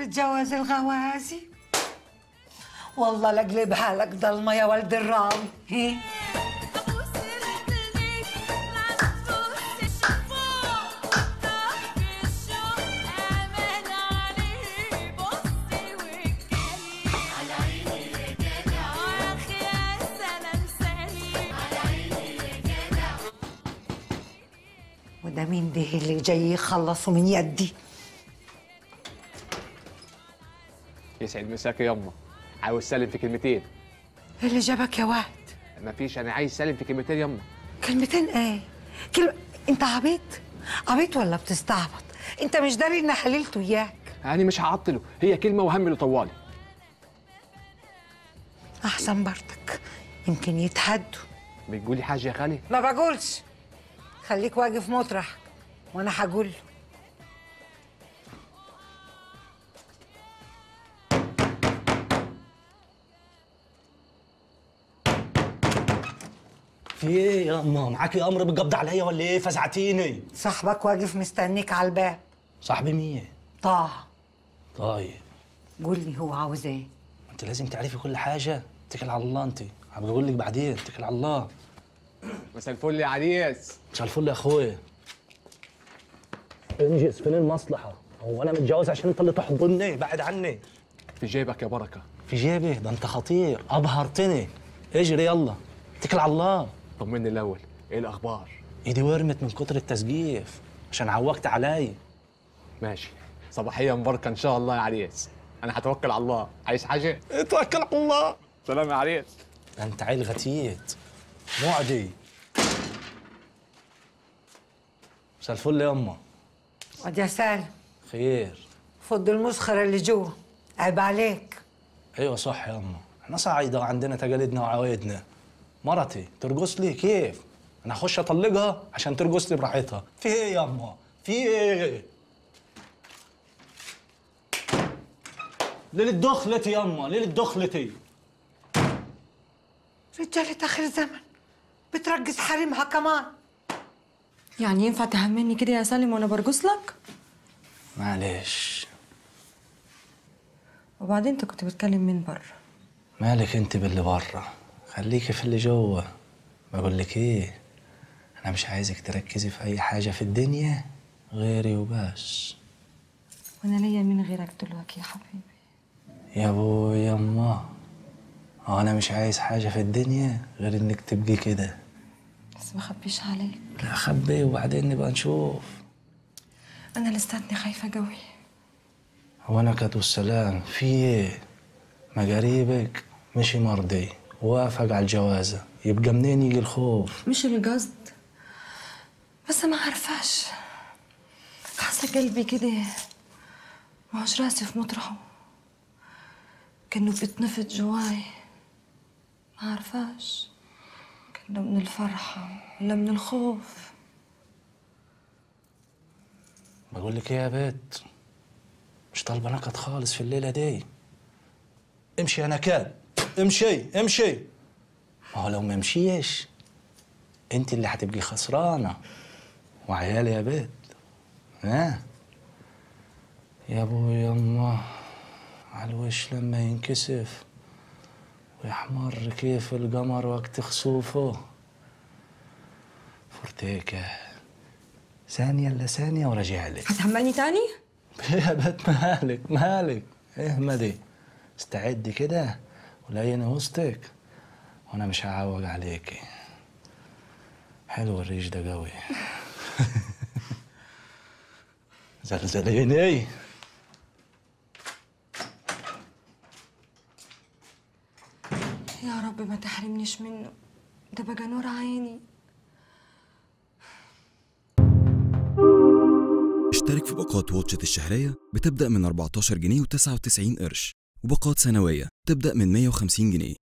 قررت جواز الغوازي والله لقلبها لك ضلمة يا ولد الراوي هي وده مين ده اللي جاي يخلصوا من يدي يسعد مساك يا يما عاوز سلم في كلمتين إيه اللي جابك يا واد مفيش انا عايز سلم في كلمتين يما كلمتين ايه كلمة انت عبيط عبيط ولا بتستعبط انت مش داري ان حللته اياك انا مش هعطله هي كلمه وهمل طوالي احسن برضك يمكن يتهدوا بتقولي حاجه يا خالي ما بقولش خليك واقف مطرح وانا هقول له في ايه يا اما معاكي امر بتقبض عليا ولا ايه فزعتيني صاحبك واقف مستنيك على الباب صاحبي مين طه طيب قول لي هو عاوز ايه انت لازم تعرفي كل حاجه اتكل على الله انت عم بقول لك بعدين اتكل على الله مساء الفل يا عريس مساء الفل يا اخويا انجز فين المصلحه هو انا متجوز عشان انت اللي تحضني بعد عني في جيبك يا بركه في جيبي ده انت خطير ابهرتني اجري يلا اتكل على الله طمني الاول ايه الاخبار ايدي ورمت من كتر التسقيف عشان عوقت علي ماشي صباحيه مباركه ان شاء الله يا عريس انا هتوكل على الله عايز حاجه اتوكل على الله سلام يا عريس ده انت عيل غتيت معدي مساء الفل يا امه واد يا سالم خير فض المسخرة اللي جوه عيب عليك ايوه صح يا امه احنا صعيده وعندنا تقاليدنا وعوايدنا مرتي ترقص لي كيف انا اخش اطلقها عشان ترقص لي براحتها في ايه يا امه في ايه ليلة دخلتي يا امه ليلة دخلتي رجالة آخر زمن بترقص حريمها كمان يعني ينفع تهمني كده يا سالم وانا برقص لك؟ معلش وبعدين انت كنت بتكلم مين بره؟ مالك انت باللي بره خليكي في اللي جوه بقول لك ايه انا مش عايزك تركزي في اي حاجه في الدنيا غيري وبس وانا ليا مين غيرك دلوقتي يا حبيبي؟ يا ابوي يا اما هو انا مش عايز حاجه في الدنيا غير انك تبقي كده بس ما خبيش عليك لا خبي وبعدين نبقى نشوف انا لساتني خايفه قوي هو انا كانت والسلام في ايه ما قريبك مشي مرضي وافق على الجوازه يبقى منين يجي الخوف مش القصد بس ما عارفاش حاسه قلبي كده ماهوش راسي في مطرحه كانه بيتنفض جواي ما عارفاش كانه من الفرحه ولا من الخوف بقول لك ايه يا بيت مش طالبه نكد خالص في الليله دي امشي يا نكد امشي امشي ما هو لو ما مشيش انت اللي هتبقي خسرانه وعيالي يا بيت ها يا ابوي يما على الوش لما ينكسف ويحمر كيف القمر وقت خسوفه فرتيكه ثانية إلا ثانية وراجع لك هتهمني تاني؟ يا بنت مالك مالك اهمدي استعدي كده وليني وسطك وانا مش هعوج عليكي حلو الريش ده قوي زلزليني يا رب ما تحرمنيش منه ده بقى نور عيني اشترك في باقات واتشت الشهرية بتبدأ من 14 جنيه و99 قرش وباقات سنوية تبدأ من 150 جنيه